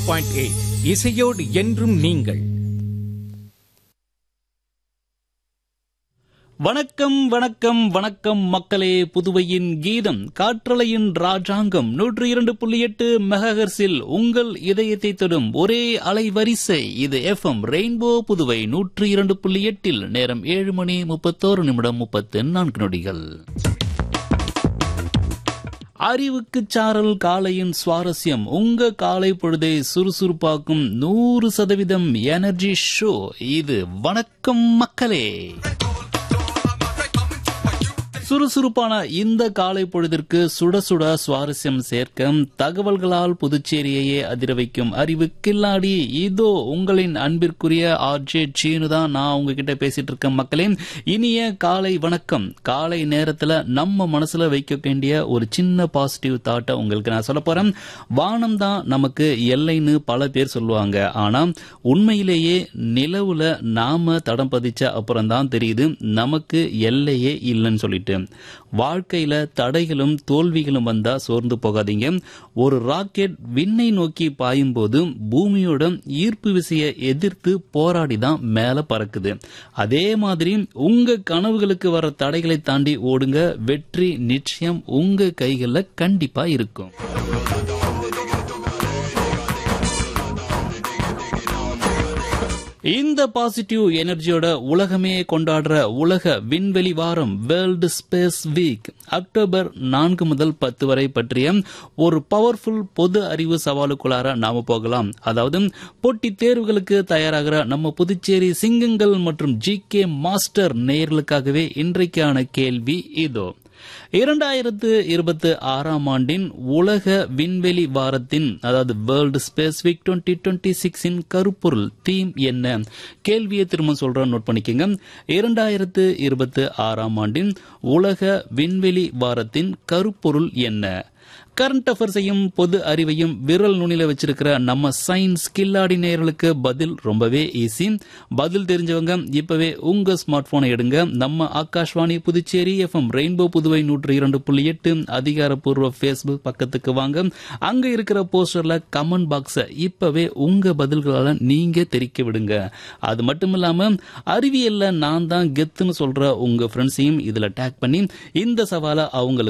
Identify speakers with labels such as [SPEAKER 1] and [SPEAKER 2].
[SPEAKER 1] point eight இசையோடு என்றும் நீங்கள்
[SPEAKER 2] வணக்கம் வணக்கம் வணக்கம் மக்களே புதுவையின் கீதம் காற்றலையின் ராஜாங்கம் நூற்றி இரண்டு புள்ளி எட்டு மெகஹர்ஸில் உங்கள் இதயத்தை தொடும் ஒரே அலைவரிசை இது எஃப்எம் ரெயின்போ புதுவை நூற்றி இரண்டு புள்ளி எட்டில் நேரம் ஏழு மணி முப்பத்தோரு நிமிடம் முப்பத்து நான்கு நொடிகள் அறிவுக்கு சாரல் காலையின் சுவாரஸ்யம் உங்க காலை பொழுதை சுறுசுறுப்பாக்கும் நூறு சதவீதம் எனர்ஜி ஷோ இது வணக்கம் மக்களே சுறுசுறுப்பான இந்த காலை பொழுதிற்கு சுட சுட சுவாரஸ்யம் சேர்க்க தகவல்களால் புதுச்சேரியையே அதிர வைக்கும் அறிவு கில்லாடி இதோ உங்களின் அன்பிற்குரிய ஆர்ஜே சீனு தான் நான் உங்ககிட்ட பேசிட்டு இருக்கேன் மக்களே இனிய காலை வணக்கம் காலை நேரத்துல நம்ம மனசுல வைக்க வேண்டிய ஒரு சின்ன பாசிட்டிவ் தாட்டை உங்களுக்கு நான் சொல்ல போறேன் வானம் தான் நமக்கு எல்லைன்னு பல பேர் சொல்லுவாங்க ஆனா உண்மையிலேயே நிலவுல நாம தடம் பதிச்ச அப்புறம் தான் தெரியுது நமக்கு எல்லையே இல்லைன்னு சொல்லிட்டு வாழ்க்கையில தடைகளும் தோல்விகளும் வந்தா சோர்ந்து போகாதீங்க ஒரு ராக்கெட் விண்ணை நோக்கி பாயும் போது பூமியோட ஈர்ப்பு விசையை எதிர்த்து போராடி தான் மேல பறக்குது அதே மாதிரி உங்க கனவுகளுக்கு வர தடைகளை தாண்டி ஓடுங்க வெற்றி நிச்சயம் உங்க கைகள்ல கண்டிப்பா இருக்கும் இந்த பாசிட்டிவ் எனர்ஜியோட உலகமே கொண்டாடுற உலக விண்வெளி வாரம் வேர்ல்டு ஸ்பேஸ் வீக் அக்டோபர் நான்கு முதல் பத்து வரை பற்றிய ஒரு பவர்ஃபுல் பொது அறிவு சவாலுக்குள்ளார நாம போகலாம் அதாவது போட்டித் தேர்வுகளுக்கு தயாராகிற நம்ம புதுச்சேரி சிங்கங்கள் மற்றும் ஜி கே மாஸ்டர் நேயர்களுக்காகவே இன்றைக்கான கேள்வி இதோ இரண்டாயிரத்து இருபத்தி ஆறாம் ஆண்டின் உலக விண்வெளி வாரத்தின் அதாவது world space week twenty twenty சிக்ஸின் கருப்பொருள் தீம் என்ன கேள்வியை திரும்ப சொல்றேன் நோட் பண்ணிக்கோங்க இரண்டாயிரத்து இருபத்தி ஆறாம் ஆண்டின் உலக விண்வெளி வாரத்தின் கருப்பொருள் என்ன கரண்ட் அஃபேர்ஸையும் பொது அறிவையும் விரல் நுனில வச்சிருக்கிற நம்ம சயின்ஸ் கில்லாடி நேயர்களுக்கு பதில் ரொம்பவே ஈஸி பதில் தெரிஞ்சவங்க இப்பவே உங்க ஸ்மார்ட் போனை எடுங்க நம்ம ஆகாஷ்வாணி புதுச்சேரி எஃப்எம் ரெயின்போ புதுவை நூற்றி இரண்டு புள்ளி எட்டு அதிகாரப்பூர்வ ஃபேஸ்புக் பக்கத்துக்கு வாங்க அங்க இருக்கிற போஸ்டர்ல கமெண்ட் பாக்ஸ இப்பவே உங்க பதில்களால நீங்க தெரிக்க விடுங்க அது மட்டும் இல்லாம அறிவியல்ல நான் தான் கெத்துன்னு சொல்ற உங்க ஃப்ரெண்ட்ஸையும் இதுல டேக் பண்ணி இந்த சவாலை அவங்களுக்கு